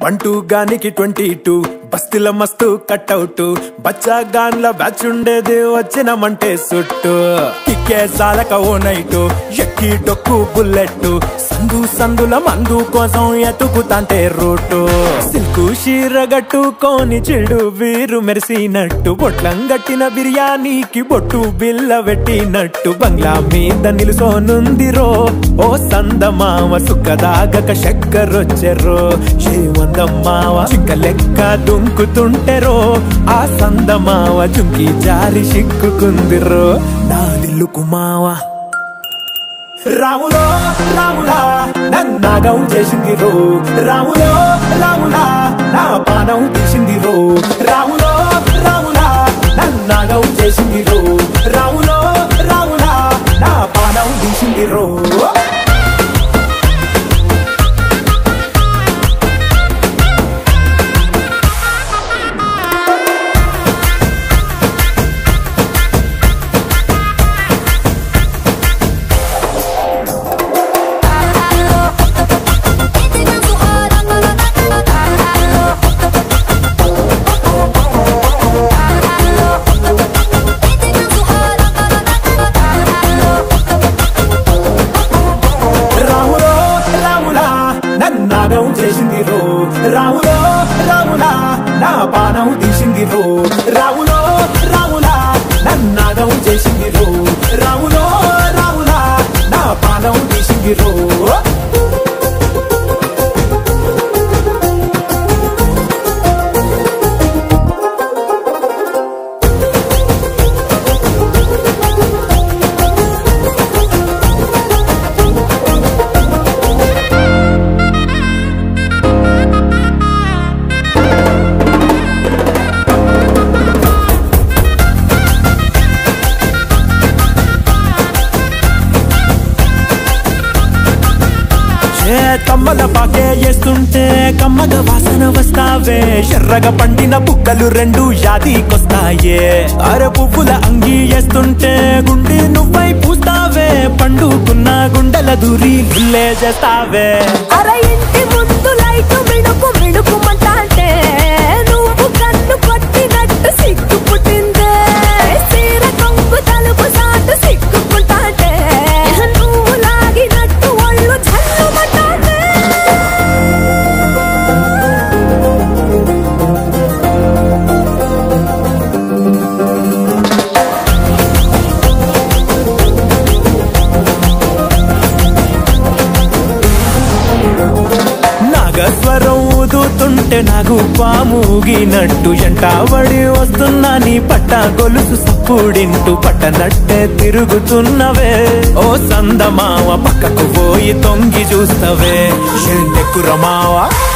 బంటూ గానికి twenty two బస్తిల మస్తు cutout బచ్చా గాన్ల batch ఉండేది వచ్చినమంటే సుట్టు కిక్కే సాలక ఓ నైటు ఎక్కి డొక్కు బుల్లెట్ సందు సందుల మందు కోసం ఎతుకుతాంటే రూటు సిల్కు షీరగట్టుకోని చెడు వీరు మెరిసినట్టు పొట్లం గట్టిన బిర్యానీకి బొట్టు బిల్ల పెట్టినట్టు బంగ్లా మీద నిలుసోనుందిరో ఓ సందమావ సుఖదాగక చక్కరొచ్చెరో ఏమందమ్మావ చిక్క లెక్క దుంకుతుంటెరో ఆ సందమావ జుంకి జారి సిక్కుకుందిరో నా దిల్లుకు మావా రాములో రాములా నన్నాగం చేసింది రో రాములో రాములా నా పానం తీసింది రో రాములో రాములా నన్నాగం చేసింది రో రాములో రాములా నా పానం తీసింది రో రాములో రాములా నన్నాగం చేసింది రో రాములో రాములా నా పానం తీసింది రో రాములో రాములా నన్నాగం చేసింది రో రాములో రాములా నా పానం తీసింది రో ఏ కమ్మల పాకే వేస్తుంటే కమ్మగ వాసన వస్తావే ఎర్రగా పండిన బుక్కలు రెండు యాదికొస్తాయే అర పువ్వుల అంగి వేస్తుంటే గుండె నువ్వై పూస్తావే పండుకున్న గుండెల దూరి గుల్లే చేస్తావే అర ఇంటి ముందు లైట్ మిణుకు మిణుకుమంటాంటే నువ్వు కన్ను కొట్టినట్టు సిగ్గు పుట్టిందే చీర కొంగు తలుపు సాటు సిగ్గుకుంటాంటే నువ్వు లాగినట్టు ఒళ్ళు చల్లుమంటాంటే నాగస్వరం ఊదుతుంటే నాకు పాముగినట్టు ఎంటావడి వస్తున్నా నీ పట్ట గొలుసు సప్పుడింటూ పట్టనట్టే తిరుగుతున్నవే ఓ సందమావ పక్కకు పోయి తొంగి చూస్తవే ఎన్నెక్కురమావా